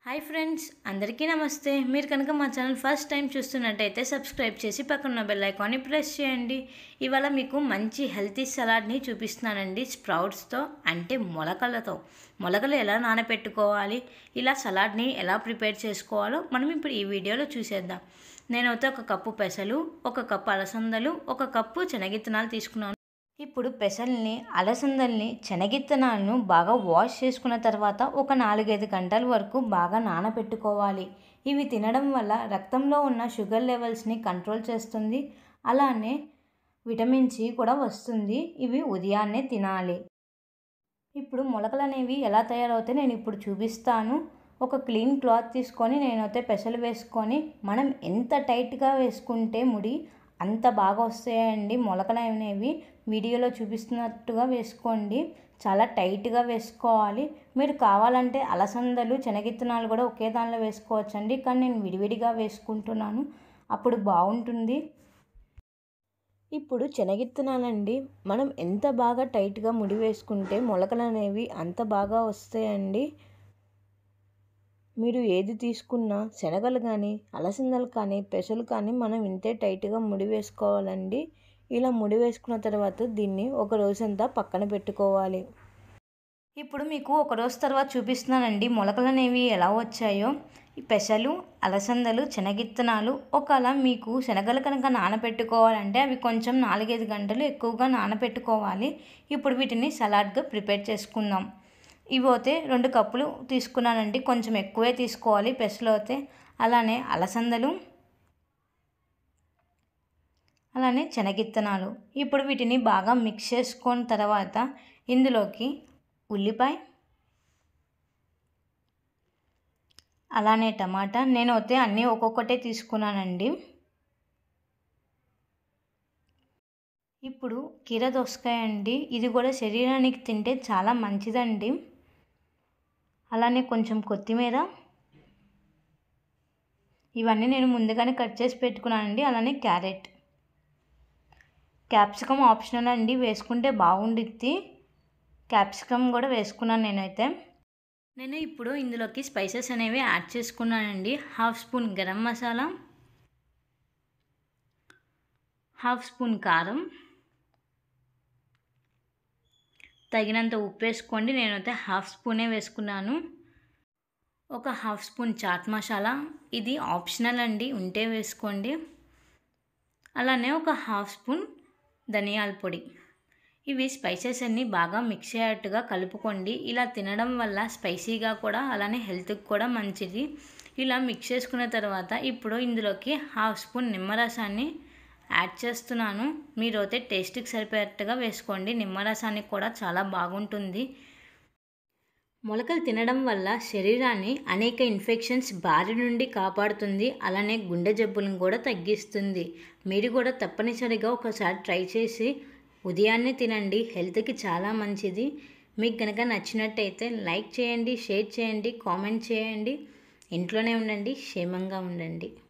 hi friends అందరికీ నమస్తే మీరు కనుక మా ఛానల్ ఫస్ట్ టైం చూస్తున్నట్టయితే సబ్స్క్రైబ్ చేసి పక్కన బెల్ ఐకాన్ని ప్రెస్ చేయండి ఇవాళ మీకు మంచి హెల్తీ సలాడ్ని చూపిస్తున్నానండి స్ప్రౌట్స్తో అంటే మొలకలతో మొలకలు ఎలా నానబెట్టుకోవాలి ఇలా సలాడ్ని ఎలా ప్రిపేర్ చేసుకోవాలో మనం ఇప్పుడు ఈ వీడియోలో చూసేద్దాం నేనైతే ఒక కప్పు పెసలు ఒక కప్పు అలసందలు ఒక కప్పు శనగిత్తనాలు తీసుకున్నాను ఇప్పుడు పెసల్ని అలసందల్ని శనగిత్తనాలను బాగా వాష్ చేసుకున్న తర్వాత ఒక నాలుగైదు గంటల వరకు బాగా నానబెట్టుకోవాలి ఇవి తినడం వల్ల రక్తంలో ఉన్న షుగర్ లెవెల్స్ని కంట్రోల్ చేస్తుంది అలానే విటమిన్ సి కూడా వస్తుంది ఇవి ఉదయాన్నే తినాలి ఇప్పుడు మొలకలు అనేవి ఎలా తయారవుతాయి నేను ఇప్పుడు చూపిస్తాను ఒక క్లీన్ క్లాత్ తీసుకొని నేనైతే పెసలు వేసుకొని మనం ఎంత టైట్గా వేసుకుంటే ముడి అంత బాగా వస్తాయండి మొలకలు అనేవి వీడియోలో చూపిస్తున్నట్టుగా వేసుకోండి చాలా టైట్గా వేసుకోవాలి మీరు కావాలంటే అలసందలు శనగిత్తనాలు కూడా ఒకే దానిలో వేసుకోవచ్చండి కానీ నేను విడివిడిగా వేసుకుంటున్నాను అప్పుడు బాగుంటుంది ఇప్పుడు శనగిత్తనాలండి మనం ఎంత బాగా టైట్గా ముడి వేసుకుంటే మొలకలు అనేవి అంత బాగా వస్తాయండి మీరు ఏది తీసుకున్నా శనగలు కానీ అలసందలు కానీ పెసలు కానీ మనం ఇంతే టైట్గా ముడి వేసుకోవాలండి ఇలా ముడి వేసుకున్న తర్వాత దీన్ని ఒక రోజంతా పక్కన పెట్టుకోవాలి ఇప్పుడు మీకు ఒక రోజు తర్వాత చూపిస్తున్నానండి మొలకలు అనేవి ఎలా వచ్చాయో ఈ పెసలు అలసందలు శనగిత్తనాలు ఒకవేళ మీకు శనగలు కనుక నానబెట్టుకోవాలంటే అవి కొంచెం నాలుగైదు గంటలు ఎక్కువగా నానబెట్టుకోవాలి ఇప్పుడు వీటిని సలాడ్గా ప్రిపేర్ చేసుకుందాం ఇవి అయితే రెండు కప్పులు తీసుకున్నానండి కొంచెం ఎక్కువే తీసుకోవాలి పెసలు అయితే అలానే అలసందలు అలానే శనగిత్తనాలు ఇప్పుడు వీటిని బాగా మిక్స్ చేసుకున్న తర్వాత ఇందులోకి ఉల్లిపాయ అలానే టమాటా నేను అయితే అన్నీ ఒక్కొక్కటే తీసుకున్నానండి ఇప్పుడు కీర దోసకాయ అండి ఇది కూడా శరీరానికి తింటే చాలా మంచిదండి అలానే కొంచెం కొత్తిమీర ఇవన్నీ నేను ముందుగానే కట్ చేసి పెట్టుకున్నానండి అలానే క్యారెట్ క్యాప్సికమ్ ఆప్షనల్ అండి వేసుకుంటే బాగుండిద్ది క్యాప్సికమ్ కూడా వేసుకున్నాను నేనైతే నేను ఇప్పుడు ఇందులోకి స్పైసెస్ అనేవి యాడ్ చేసుకున్నానండి half spoon garam masala half spoon కారం తగినంత ఉప్పు వేసుకోండి నేనైతే హాఫ్ స్పూనే వేసుకున్నాను ఒక హాఫ్ స్పూన్ చాట్ మసాలా ఇది ఆప్షనల్ అండి ఉంటే వేసుకోండి అలానే ఒక హాఫ్ స్పూన్ ధనియాల పొడి ఇవి స్పైసెస్ అన్నీ బాగా మిక్స్ అయ్యేట్టుగా కలుపుకోండి ఇలా తినడం వల్ల స్పైసీగా కూడా అలానే హెల్త్కి కూడా మంచిది ఇలా మిక్స్ చేసుకున్న తర్వాత ఇప్పుడు ఇందులోకి హాఫ్ స్పూన్ నిమ్మరసాన్ని యాడ్ చేస్తున్నాను మీరు అయితే టేస్ట్కి సరిపోయేట్టుగా వేసుకోండి నిమ్మరసానికి కూడా చాలా బాగుంటుంది మొలకలు తినడం వల్ల శరీరాన్ని అనేక ఇన్ఫెక్షన్స్ బారి నుండి కాపాడుతుంది అలానే గుండె జబ్బులను కూడా తగ్గిస్తుంది మీరు కూడా తప్పనిసరిగా ఒకసారి ట్రై చేసి ఉదయాన్నే తినండి హెల్త్కి చాలా మంచిది మీకు కనుక నచ్చినట్టయితే లైక్ చేయండి షేర్ చేయండి కామెంట్ చేయండి ఇంట్లోనే ఉండండి క్షేమంగా ఉండండి